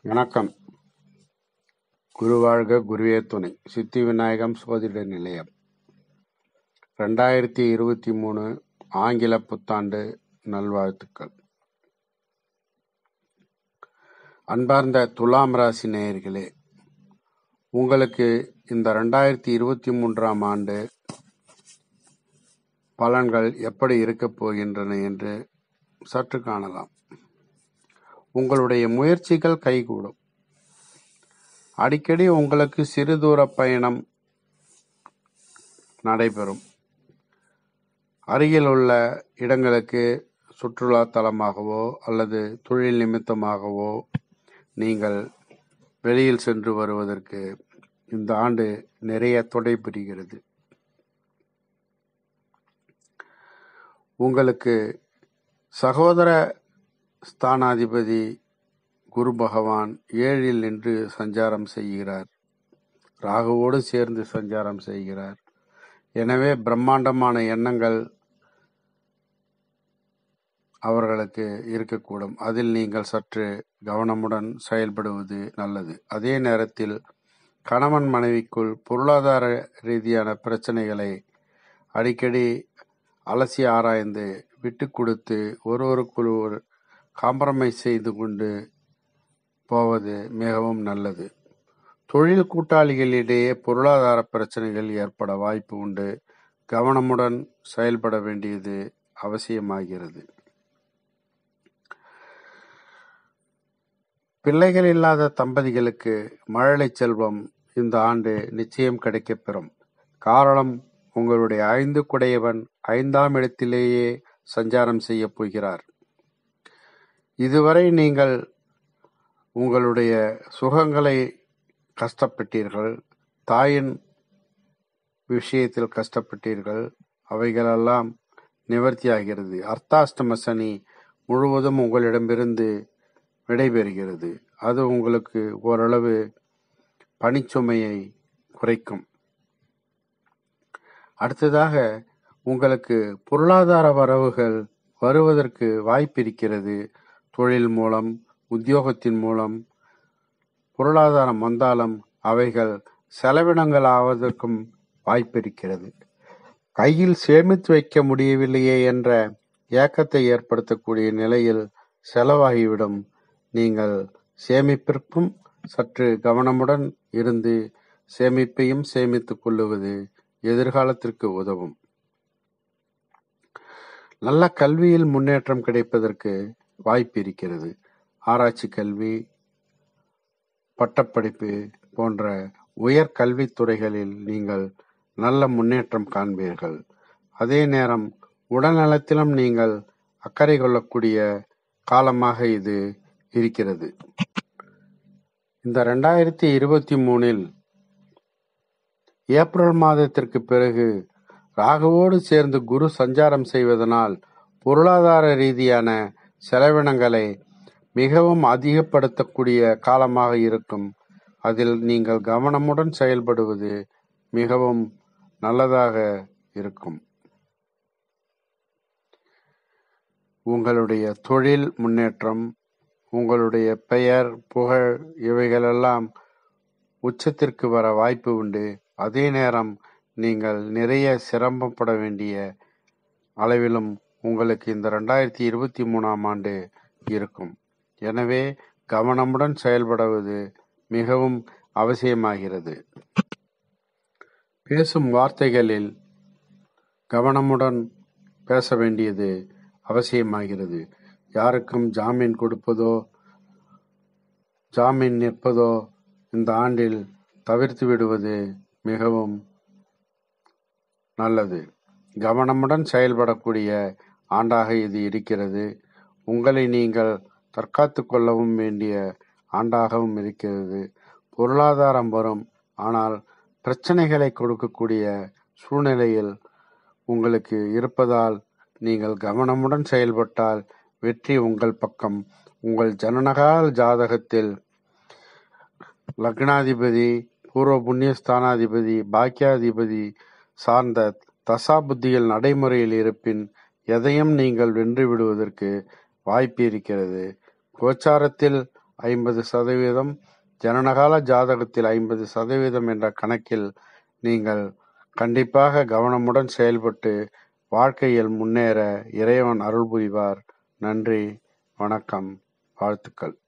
வணக்கம் குருவாழ்க குருவே துணை சித்தி விநாயகம் சோதிட நிலையம் ரெண்டாயிரத்தி இருபத்தி மூணு ஆங்கில புத்தாண்டு நல்வாழ்த்துக்கள் அன்பார்ந்த துலாம் ராசி நேயர்களே உங்களுக்கு இந்த ரெண்டாயிரத்தி இருபத்தி மூன்றாம் ஆண்டு பலன்கள் எப்படி இருக்கப் போகின்றன என்று சற்று காணலாம் உங்களுடைய முயற்சிகள் கைகூடும் அடிக்கடி உங்களுக்கு சிறு தூர பயணம் நடைபெறும் அருகில் உள்ள இடங்களுக்கு சுற்றுலா தலமாகவோ அல்லது தொழில் நிமித்தமாகவோ நீங்கள் வெளியில் சென்று வருவதற்கு இந்த ஆண்டு நிறைய துணை புரிகிறது உங்களுக்கு சகோதர ஸ்தானாதிபதி குரு பகவான் ஏழில் நின்று சஞ்சாரம் செய்கிறார் ராகுவோடு சேர்ந்து சஞ்சாரம் செய்கிறார் எனவே பிரம்மாண்டமான எண்ணங்கள் அவர்களுக்கு இருக்கக்கூடும் அதில் நீங்கள் சற்று கவனமுடன் செயல்படுவது நல்லது அதே நேரத்தில் கணவன் மனைவிக்குள் பொருளாதார ரீதியான பிரச்சனைகளை அடிக்கடி அலசி ஆராய்ந்து விட்டு கொடுத்து ஒருவருக்குள் ஒரு காம்ப்ரமைஸ் செய்து கொண்டு போவது மிகவும் நல்லது தொழில் கூட்டாளிகளிடையே பொருளாதார பிரச்சனைகள் ஏற்பட வாய்ப்பு உண்டு கவனமுடன் செயல்பட வேண்டியது அவசியமாகிறது பிள்ளைகள் இல்லாத தம்பதிகளுக்கு மழலை செல்வம் இந்த ஆண்டு நிச்சயம் கிடைக்கப்பெறும் காரணம் உங்களுடைய ஐந்து குடையவன் ஐந்தாம் இடத்திலேயே சஞ்சாரம் செய்ய போகிறார் இதுவரை நீங்கள் உங்களுடைய சுகங்களை கஷ்டப்பட்டீர்கள் தாயின் விஷயத்தில் கஷ்டப்பட்டீர்கள் அவைகளெல்லாம் நிவர்த்தியாகிறது அர்த்தாஷ்டம சனி முழுவதும் உங்களிடமிருந்து விடைபெறுகிறது அது உங்களுக்கு ஓரளவு பணிச்சுமையை குறைக்கும் அடுத்ததாக உங்களுக்கு பொருளாதார வரவுகள் வருவதற்கு வாய்ப்பிருக்கிறது தொழில் மூலம் உத்தியோகத்தின் மூலம் பொருளாதாரம் வந்தாலும் அவைகள் செலவினங்கள் ஆவதற்கும் வாய்ப்பிருக்கிறது கையில் சேமித்து வைக்க முடியவில்லையே என்ற ஏக்கத்தை ஏற்படுத்தக்கூடிய நிலையில் செலவாகிவிடும் நீங்கள் சேமிப்பிற்கும் சற்று கவனமுடன் இருந்து சேமிப்பையும் சேமித்துக் கொள்ளுவது எதிர்காலத்திற்கு உதவும் நல்ல கல்வியில் முன்னேற்றம் கிடைப்பதற்கு வாய்ப்பு இருக்கிறது ஆராய்ச்சி கல்வி பட்டப்படிப்பு போன்ற உயர் கல்வித் துறைகளில் நீங்கள் நல்ல முன்னேற்றம் காண்பீர்கள் அதே நேரம் உடல்நலத்திலும் நீங்கள் அக்கறை கொள்ளக்கூடிய காலமாக இது இருக்கிறது இந்த ரெண்டாயிரத்தி இருபத்தி மூணில் ஏப்ரல் மாதத்திற்கு பிறகு ராகுவோடு சேர்ந்து குரு சஞ்சாரம் செய்வதனால் பொருளாதார ரீதியான செலவினங்களை மிகவும் அதிகப்படுத்தக்கூடிய காலமாக இருக்கும் அதில் நீங்கள் கவனமுடன் செயல்படுவது மிகவும் நல்லதாக இருக்கும் உங்களுடைய தொழில் முன்னேற்றம் உங்களுடைய பெயர் புகழ் இவைகளெல்லாம் உச்சத்திற்கு வர வாய்ப்பு உண்டு அதே நேரம் நீங்கள் நிறைய சிரமப்பட வேண்டிய அளவிலும் உங்களுக்கு இந்த ரெண்டாயிரத்தி இருபத்தி மூணாம் ஆண்டு இருக்கும் எனவே கவனமுடன் செயல்படுவது மிகவும் அவசியமாகிறது பேசும் வார்த்தைகளில் கவனமுடன் பேச வேண்டியது அவசியமாகிறது யாருக்கும் ஜாமீன் கொடுப்பதோ ஜாமீன் நிற்பதோ இந்த ஆண்டில் தவிர்த்து விடுவது மிகவும் நல்லது கவனமுடன் செயல்படக்கூடிய ஆண்டாக இது இருக்கிறது உங்களை நீங்கள் தற்காத்து கொள்ளவும் வேண்டிய ஆண்டாகவும் இருக்கிறது பொருளாதாரம் வரும் ஆனால் பிரச்சனைகளை கொடுக்கக்கூடிய சூழ்நிலையில் உங்களுக்கு இருப்பதால் நீங்கள் கவனமுடன் செயல்பட்டால் வெற்றி உங்கள் பக்கம் உங்கள் ஜனனகால் ஜாதகத்தில் லக்னாதிபதி பூர்வ புண்ணிய ஸ்தானாதிபதி பாக்கியாதிபதி சார்ந்த தசா புத்தியில் நடைமுறையில் இருப்பின் எதையும் நீங்கள் வென்று விடுவதற்கு வாய்ப்பு இருக்கிறது கோச்சாரத்தில் ஐம்பது சதவீதம் ஜனனகால ஜாதகத்தில் ஐம்பது சதவீதம் என்ற கணக்கில் நீங்கள் கண்டிப்பாக கவனமுடன் செயல்பட்டு வாழ்க்கையில் முன்னேற இறைவன் அருள் புரிவார் நன்றி வணக்கம் வாழ்த்துக்கள்